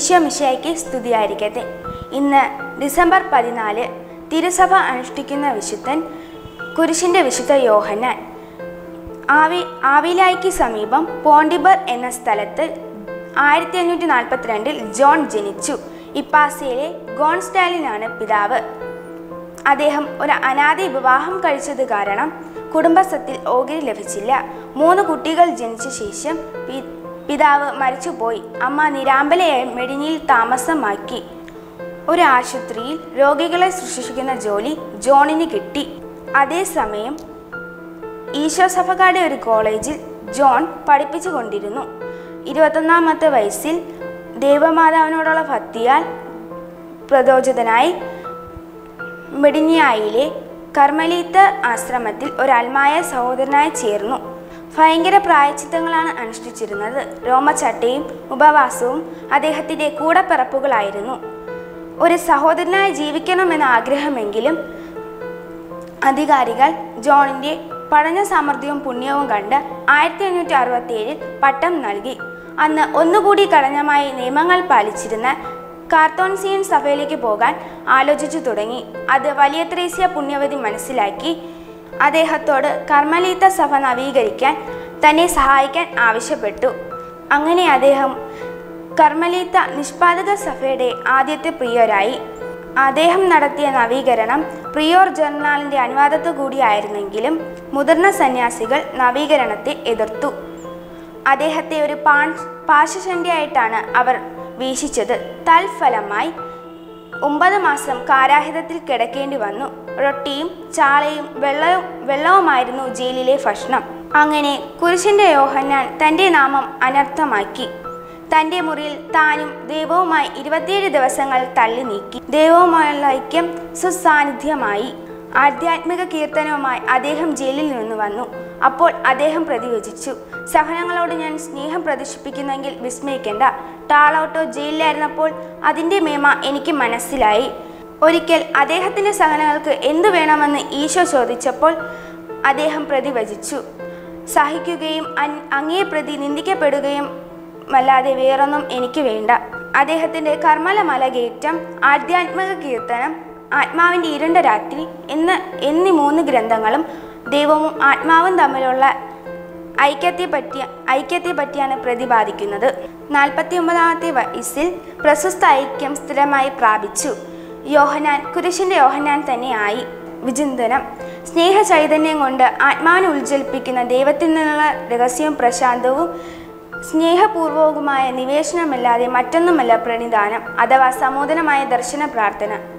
ഈശോമിശയ്ക്ക് സ്തുതിയായിരിക്കട്ടെ ഇന്ന് ഡിസംബർ പതിനാല് തിരുസഭ അനുഷ്ഠിക്കുന്ന വിശുദ്ധൻ കുരിശിൻ്റെ വിശുദ്ധ യോഹന്നാൻ ആവി ആവിലായ്ക്ക് സമീപം പോണ്ടിബർ എന്ന സ്ഥലത്ത് ആയിരത്തി അഞ്ഞൂറ്റി നാൽപ്പത്തിരണ്ടിൽ ജോൺ ജനിച്ചു ഇപ്പാസയിലെ ഗോൺസ്റ്റാലിനാണ് പിതാവ് അദ്ദേഹം ഒരു അനാഥ വിവാഹം കഴിച്ചത് കാരണം കുടുംബസ്വത്തിൽ ഓഹരി ലഭിച്ചില്ല മൂന്ന് കുട്ടികൾ ജനിച്ച ശേഷം പി- പിതാവ് മരിച്ചുപോയി അമ്മ നിരാമ്പലയെ മെഡിനിയിൽ താമസമാക്കി ഒരു ആശുപത്രിയിൽ രോഗികളെ ശുശ്രൂഷിക്കുന്ന ജോലി ജോണിന് കിട്ടി അതേസമയം ഈശോ സഭക്കാരുടെ ഒരു കോളേജിൽ ജോൺ പഠിപ്പിച്ചു കൊണ്ടിരുന്നു ഇരുപത്തൊന്നാമത്തെ വയസ്സിൽ ദേവമാതാവിനോടുള്ള ഭക്തിയാൽ പ്രചോദിതനായി മെഡിനിയായിലെ കർമ്മലീത്ത ആശ്രമത്തിൽ ഒരു അൽമായ സഹോദരനായി ചേർന്നു ഭയങ്കര പ്രായച്ചിത്തങ്ങളാണ് അനുഷ്ഠിച്ചിരുന്നത് രോമച്ചട്ടയും ഉപവാസവും അദ്ദേഹത്തിൻ്റെ കൂടപ്പിറപ്പുകളായിരുന്നു ഒരു സഹോദരനായി ജീവിക്കണമെന്ന ആഗ്രഹമെങ്കിലും അധികാരികൾ ജോണിന്റെ പഠന സാമർഥ്യവും പുണ്യവും കണ്ട് ആയിരത്തി അഞ്ഞൂറ്റി അറുപത്തി ഏഴിൽ പട്ടം നൽകി അന്ന് ഒന്നുകൂടി കഠിനമായി നിയമങ്ങൾ പാലിച്ചിരുന്ന കാർത്തോൺസിയൻ സഭയിലേക്ക് പോകാൻ ആലോചിച്ചു തുടങ്ങി അത് വലിയ ത്രേസ്യ പുണ്യവതി മനസ്സിലാക്കി അദ്ദേഹത്തോട് കർമ്മലീത്ത സഭ നവീകരിക്കാൻ തന്നെ സഹായിക്കാൻ ആവശ്യപ്പെട്ടു അങ്ങനെ അദ്ദേഹം കർമ്മലീത്ത നിഷ്പാദക സഭയുടെ ആദ്യത്തെ പ്രിയരായി അദ്ദേഹം നടത്തിയ നവീകരണം പ്രിയോർ ജേർണലിന്റെ അനുവാദത്തു കൂടിയായിരുന്നെങ്കിലും മുതിർന്ന സന്യാസികൾ നവീകരണത്തെ എതിർത്തു അദ്ദേഹത്തെ ഒരു പാൺ പാശശണ്ഡിയായിട്ടാണ് അവർ വീക്ഷിച്ചത് തൽഫലമായി ഒമ്പത് മാസം കാരാഹിതത്തിൽ കിടക്കേണ്ടി വന്നു റൊട്ടിയും ചാളയും വെള്ളവും വെള്ളവുമായിരുന്നു ജയിലിലെ ഭക്ഷണം അങ്ങനെ കുരിശിന്റെ യോഹന്നാൻ തന്റെ നാമം അനർത്ഥമാക്കി തന്റെ മുറിയിൽ താനും ദൈവവുമായി ഇരുപത്തിയേഴ് ദിവസങ്ങൾ തള്ളി നീക്കി ദൈവവുമായുള്ള ഐക്യം സുസാന്നിധ്യമായി ആധ്യാത്മിക കീർത്തനവുമായി അദ്ദേഹം ജയിലിൽ നിന്ന് വന്നു അപ്പോൾ അദ്ദേഹം പ്രതിവചിച്ചു സഹനങ്ങളോട് ഞാൻ സ്നേഹം പ്രദർശിപ്പിക്കുന്നെങ്കിൽ വിസ്മയിക്കേണ്ട ടാളോട്ടോ ജയിലിലായിരുന്നപ്പോൾ അതിൻ്റെ മേമ എനിക്ക് മനസ്സിലായി ഒരിക്കൽ അദ്ദേഹത്തിൻ്റെ സഹനങ്ങൾക്ക് എന്തു വേണമെന്ന് ഈശോ ചോദിച്ചപ്പോൾ അദ്ദേഹം പ്രതിവചിച്ചു സഹിക്കുകയും അൻ- അങ്ങേ പ്രതി നിന്ദിക്കപ്പെടുകയും അല്ലാതെ വേറൊന്നും എനിക്ക് വേണ്ട അദ്ദേഹത്തിൻ്റെ കർമ്മലമല കയറ്റം ആധ്യാത്മിക കീർത്തനം ആത്മാവിൻ്റെ ഇരുണ്ട രാത്രി എന്ന എന്നീ മൂന്ന് ഗ്രന്ഥങ്ങളും ദൈവവും ആത്മാവും തമ്മിലുള്ള ഐക്യത്തെ പറ്റി ഐക്യത്തെ പറ്റിയാണ് പ്രതിപാദിക്കുന്നത് നാൽപ്പത്തി ഒമ്പതാമത്തെ വയസ്സിൽ പ്രശസ്ത ഐക്യം സ്ഥിരമായി പ്രാപിച്ചു യോഹനാൻ കുരിശിന്റെ യോഹനാൻ തന്നെയായി വിചിന്തനം സ്നേഹ ചൈതന്യം കൊണ്ട് ആത്മാവിനെ ഉജ്ജ്വലിപ്പിക്കുന്ന ദൈവത്തിൽ നിന്നുള്ള രഹസ്യവും പ്രശാന്തവും സ്നേഹപൂർവകവുമായ നിവേശനമല്ലാതെ മറ്റൊന്നുമല്ല പ്രണിധാനം അഥവാ സമൂതനമായ ദർശന പ്രാർത്ഥന